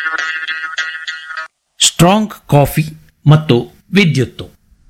strong coffee ಮತ್ತು ವಿದ್ಯುತ್ತು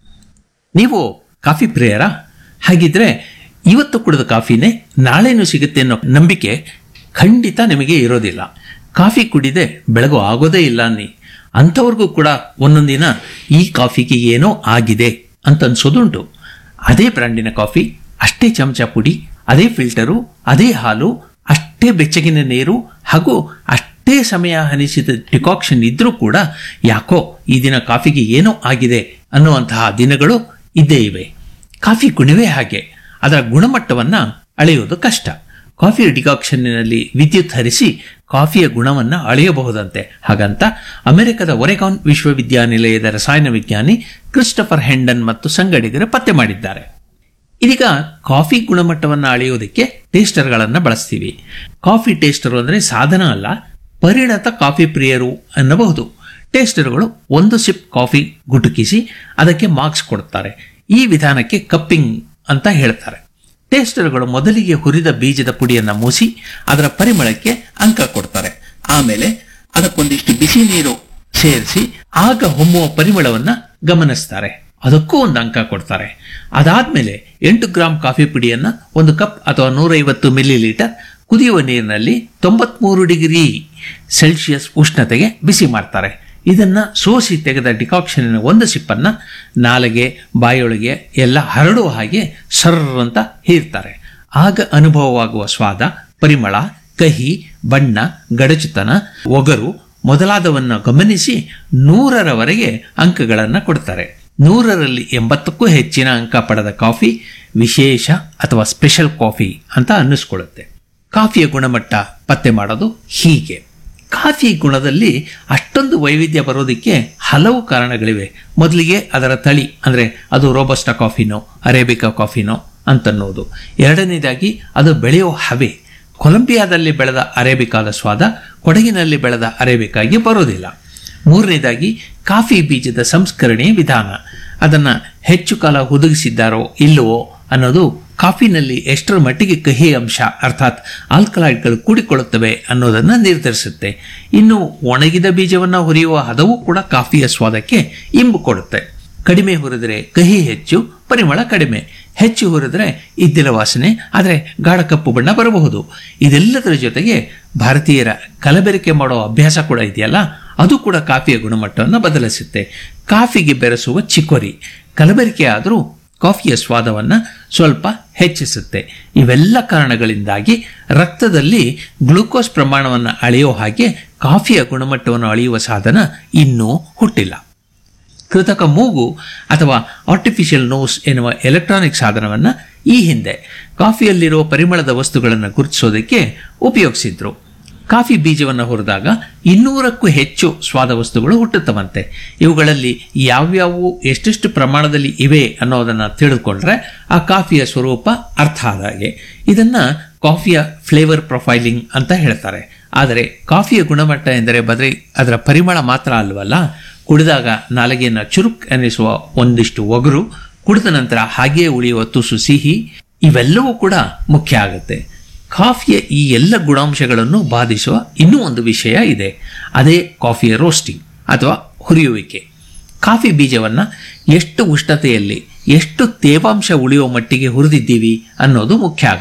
ನೀವು ಕಾಫಿ ಪ್ರಿಯರಾ ಹಾಗಿದ್ರೆ ಇವತ್ತು ಕುಡಿದ ಕಾಫಿನೇ ನಾಳೆನೂ ಸಿಗುತ್ತೆ ಅನ್ನೋ ನಂಬಿಕೆ ಖಂಡಿತ ನಿಮಗೆ ಇರೋದಿಲ್ಲ ಕಾಫಿ ಕುಡಿದೆ ಬೆಳಗು ಆಗೋದೇ ಇಲ್ಲ ಅನ್ನಿ ಅಂಥವ್ರಿಗೂ ಕೂಡ ಒಂದೊಂದು ದಿನ ಈ ಕಾಫಿಗೆ ಏನೋ ಆಗಿದೆ ಅಂತ ಅನ್ಸೋದುಂಟು ಅದೇ ಬ್ರ್ಯಾಂಡಿನ ಕಾಫಿ ಅಷ್ಟೇ ಚಮಚ ಪುಡಿ ಅದೇ ಫಿಲ್ಟರು ಅದೇ ಹಾಲು ಅಷ್ಟೇ ಬೆಚ್ಚಗಿನ ನೀರು ಹಾಗೂ ಅಷ್ಟೇ ಸಮಯ ಹನಿಸಿದ ಡಿಕಾಕ್ಷನ್ ಇದ್ರೂ ಕೂಡ ಯಾಕೋ ಈ ದಿನ ಕಾಫಿಗೆ ಏನೋ ಆಗಿದೆ ಅನ್ನುವಂತಹ ದಿನಗಳು ಇದ್ದೇ ಇವೆ ಕಾಫಿ ಗುಣವೇ ಹಾಗೆ ಅದರ ಗುಣಮಟ್ಟವನ್ನು ಅಳೆಯುವುದು ಕಷ್ಟ ಕಾಫಿ ಡಿಕಾಕ್ಷನ್ನಿನಲ್ಲಿ ವಿದ್ಯುತ್ ಹರಿಸಿ ಕಾಫಿಯ ಗುಣವನ್ನು ಅಳೆಯಬಹುದಂತೆ ಹಾಗಂತ ಅಮೆರಿಕದ ಒರೆಗಾನ್ ವಿಶ್ವವಿದ್ಯಾನಿಲಯದ ರಸಾಯನ ವಿಜ್ಞಾನಿ ಕ್ರಿಸ್ಟಫರ್ ಹೆಂಡನ್ ಮತ್ತು ಸಂಗಡಿಗರು ಪತ್ತೆ ಮಾಡಿದ್ದಾರೆ ಇದೀಗ ಕಾಫಿ ಗುಣಮಟ್ಟವನ್ನು ಅಳೆಯೋದಕ್ಕೆ ಟೇಸ್ಟರ್ಗಳನ್ನು ಬಳಸ್ತೀವಿ ಕಾಫಿ ಟೇಸ್ಟರ್ ಅಂದರೆ ಸಾಧನ ಅಲ್ಲ ಪರಿಣತ ಕಾಫಿ ಪ್ರಿಯರು ಅನ್ನಬಹುದು ಟೇಸ್ಟರ್ಗಳು ಒಂದು ಸಿಪ್ ಕಾಫಿ ಗುಟುಕಿಸಿ ಅದಕ್ಕೆ ಮಾರ್ಕ್ಸ್ ಕೊಡ್ತಾರೆ ಈ ವಿಧಾನಕ್ಕೆ ಕಪ್ಪಿಂಗ್ ಅಂತ ಹೇಳ್ತಾರೆ ಟೇಸ್ಟರ್ಗಳು ಮೊದಲಿಗೆ ಹುರಿದ ಬೀಜದ ಪುಡಿಯನ್ನು ಮೂಸಿ ಅದರ ಪರಿಮಳಕ್ಕೆ ಅಂಕ ಕೊಡ್ತಾರೆ ಆಮೇಲೆ ಅದಕ್ಕೊಂದಿಷ್ಟು ಬಿಸಿ ನೀರು ಸೇರಿಸಿ ಆಗ ಹೊಮ್ಮುವ ಪರಿಮಳವನ್ನ ಗಮನಿಸ್ತಾರೆ ಅದಕ್ಕೂ ಒಂದು ಅಂಕ ಕೊಡ್ತಾರೆ ಅದಾದ್ಮೇಲೆ ಎಂಟು ಗ್ರಾಂ ಕಾಫಿ ಪುಡಿಯನ್ನ ಒಂದು ಕಪ್ ಅಥವಾ ನೂರೈವತ್ತು ಮಿಲಿ ಲೀಟರ್ ಕುದಿಯುವ ನೀರಿನಲ್ಲಿ ತೊಂಬತ್ಮೂರು ಡಿಗ್ರಿ ಸೆಲ್ಸಿಯಸ್ ಉಷ್ಣತೆಗೆ ಬಿಸಿ ಮಾಡ್ತಾರೆ ಇದನ್ನ ಸೋಸಿ ತೆಗೆದ ಡಿಕಾಕ್ಷನಿನ ಒಂದು ಸಿಪ್ಪನ್ನ ನಾಲೆಗೆ ಬಾಯೊಳಗೆ ಎಲ್ಲ ಹರಡುವ ಹಾಗೆ ಸರ್ರ್ ಅಂತ ಹೀರ್ತಾರೆ ಆಗ ಅನುಭವವಾಗುವ ಸ್ವಾದ ಪರಿಮಳ ಕಹಿ ಬಣ್ಣ ಗಡಚುತನ ಒಗರು ಮೊದಲಾದವನ್ನ ಗಮನಿಸಿ ನೂರರವರೆಗೆ ಅಂಕಗಳನ್ನು ಕೊಡ್ತಾರೆ ನೂರರಲ್ಲಿ ಎಂಬತ್ತಕ್ಕೂ ಹೆಚ್ಚಿನ ಅಂಕ ಪಡೆದ ಕಾಫಿ ವಿಶೇಷ ಅಥವಾ ಸ್ಪೆಷಲ್ ಕಾಫಿ ಅಂತ ಅನ್ನಿಸ್ಕೊಳ್ಳುತ್ತೆ ಕಾಫಿಯ ಗುಣಮಟ್ಟ ಪತ್ತೆ ಮಾಡೋದು ಹೀಗೆ ಕಾಫಿ ಗುಣದಲ್ಲಿ ಅಷ್ಟೊಂದು ವೈವಿಧ್ಯ ಬರೋದಕ್ಕೆ ಹಲವು ಕಾರಣಗಳಿವೆ ಮೊದಲಿಗೆ ಅದರ ತಳಿ ಅಂದರೆ ಅದು ರೋಬಸ್ಟಾ ಕಾಫಿನೋ ಅರೇಬಿಕಾ ಕಾಫಿನೋ ಅಂತನ್ನೋದು ಎರಡನೇದಾಗಿ ಅದು ಬೆಳೆಯೋ ಹವೆ ಕೊಲಂಬಿಯಾದಲ್ಲಿ ಬೆಳೆದ ಅರೇಬಿಕಾದ ಸ್ವಾದ ಕೊಡಗಿನಲ್ಲಿ ಬೆಳೆದ ಅರೇಬಿಕಾಗೆ ಬರೋದಿಲ್ಲ ಮೂರನೇದಾಗಿ ಕಾಫಿ ಬೀಜದ ಸಂಸ್ಕರಣೆಯ ವಿಧಾನ ಅದನ್ನು ಹೆಚ್ಚು ಕಾಲ ಹುದುಗಿಸಿದ್ದಾರೋ ಇಲ್ಲವೋ ಅನ್ನೋದು ಕಾಫಿನಲ್ಲಿ ಎಷ್ಟರ ಮಟ್ಟಿಗೆ ಕಹಿ ಅಂಶ ಅರ್ಥಾತ್ ಆಲ್ಕಲಾಯ್ಡ್ಗಳು ಕೂಡಿಕೊಳ್ಳುತ್ತವೆ ಅನ್ನೋದನ್ನು ನಿರ್ಧರಿಸುತ್ತೆ ಇನ್ನು ಒಣಗಿದ ಬೀಜವನ್ನು ಹುರಿಯುವ ಹದವು ಕೂಡ ಕಾಫಿಯ ಸ್ವಾದಕ್ಕೆ ಇಂಬು ಕೊಡುತ್ತೆ ಕಡಿಮೆ ಹುರಿದರೆ ಕಹಿ ಹೆಚ್ಚು ಪರಿಮಳ ಕಡಿಮೆ ಹೆಚ್ಚು ಹುರಿದ್ರೆ ಇದ್ದಿಲ ವಾಸನೆ ಆದರೆ ಗಾಢ ಕಪ್ಪು ಬಣ್ಣ ಬರಬಹುದು ಇದೆಲ್ಲದರ ಜೊತೆಗೆ ಭಾರತೀಯರ ಕಲಬೆರಕೆ ಮಾಡೋ ಅಭ್ಯಾಸ ಕೂಡ ಇದೆಯಲ್ಲ ಅದು ಕೂಡ ಕಾಫಿಯ ಗುಣಮಟ್ಟವನ್ನು ಬದಲಿಸುತ್ತೆ ಕಾಫಿಗೆ ಬೆರೆಸುವ ಚಿಕೋರಿ ಕಲಬೆರಕೆ ಆದರೂ ಕಾಫಿಯ ಸ್ವಾದವನ್ನು ಸ್ವಲ್ಪ ಹೆಚ್ಚಿಸುತ್ತೆ ಇವೆಲ್ಲ ಕಾರಣಗಳಿಂದಾಗಿ ರಕ್ತದಲ್ಲಿ ಗ್ಲೂಕೋಸ್ ಪ್ರಮಾಣವನ್ನು ಅಳೆಯೋ ಹಾಗೆ ಕಾಫಿಯ ಗುಣಮಟ್ಟವನ್ನು ಅಳೆಯುವ ಸಾಧನ ಇನ್ನೂ ಹುಟ್ಟಿಲ್ಲ ಕೃತಕ ಮೂಗು ಅಥವಾ ಆರ್ಟಿಫಿಷಿಯಲ್ ನೋಸ್ ಎನ್ನುವ ಎಲೆಕ್ಟ್ರಾನಿಕ್ ಸಾಧನವನ್ನು ಈ ಹಿಂದೆ ಕಾಫಿಯಲ್ಲಿರುವ ಪರಿಮಳದ ವಸ್ತುಗಳನ್ನು ಗುರುತಿಸೋದಕ್ಕೆ ಉಪಯೋಗಿಸಿದ್ರು ಕಾಫಿ ಬೀಜವನ್ನು ಹುರಿದಾಗ ಇನ್ನೂರಕ್ಕೂ ಹೆಚ್ಚು ಸ್ವಾದ ವಸ್ತುಗಳು ಹುಟ್ಟುತ್ತವಂತೆ ಇವುಗಳಲ್ಲಿ ಯಾವ್ಯಾವು ಎಷ್ಟೆಷ್ಟು ಪ್ರಮಾಣದಲ್ಲಿ ಇವೆ ಅನ್ನೋದನ್ನು ತಿಳಿದುಕೊಂಡ್ರೆ ಆ ಕಾಫಿಯ ಸ್ವರೂಪ ಅರ್ಥ ಆದ ಹಾಗೆ ಇದನ್ನು ಕಾಫಿಯ ಫ್ಲೇವರ್ ಪ್ರೊಫೈಲಿಂಗ್ ಅಂತ ಹೇಳ್ತಾರೆ ಆದರೆ ಕಾಫಿಯ ಗುಣಮಟ್ಟ ಎಂದರೆ ಬದಲಿ ಅದರ ಪರಿಮಳ ಮಾತ್ರ ಅಲ್ವಲ್ಲ ಕುಡಿದಾಗ ನಾಲಿಗೆಯನ್ನು ಚುರುಕ್ ಅನ್ನಿಸುವ ಒಂದಿಷ್ಟು ಒಗರು ಕುಡಿದ ನಂತರ ಹಾಗೆಯೇ ಉಳಿಯುವ ತುಸು ಸಿಹಿ ಇವೆಲ್ಲವೂ ಕೂಡ ಮುಖ್ಯ ಆಗುತ್ತೆ ಕಾಫಿಯ ಈ ಎಲ್ಲ ಗುಣಾಂಶಗಳನ್ನು ಬಾಧಿಸುವ ಇನ್ನೂ ಒಂದು ವಿಷಯ ಇದೆ ಅದೇ ಕಾಫಿಯ ರೋಸ್ಟಿಂಗ್ ಅಥವಾ ಹುರಿಯುವಿಕೆ ಕಾಫಿ ಬೀಜವನ್ನು ಎಷ್ಟು ಉಷ್ಣತೆಯಲ್ಲಿ ಎಷ್ಟು ತೇವಾಂಶ ಉಳಿಯುವ ಮಟ್ಟಿಗೆ ಹುರಿದಿದ್ದೀವಿ ಅನ್ನೋದು ಮುಖ್ಯ ಆಗುತ್ತೆ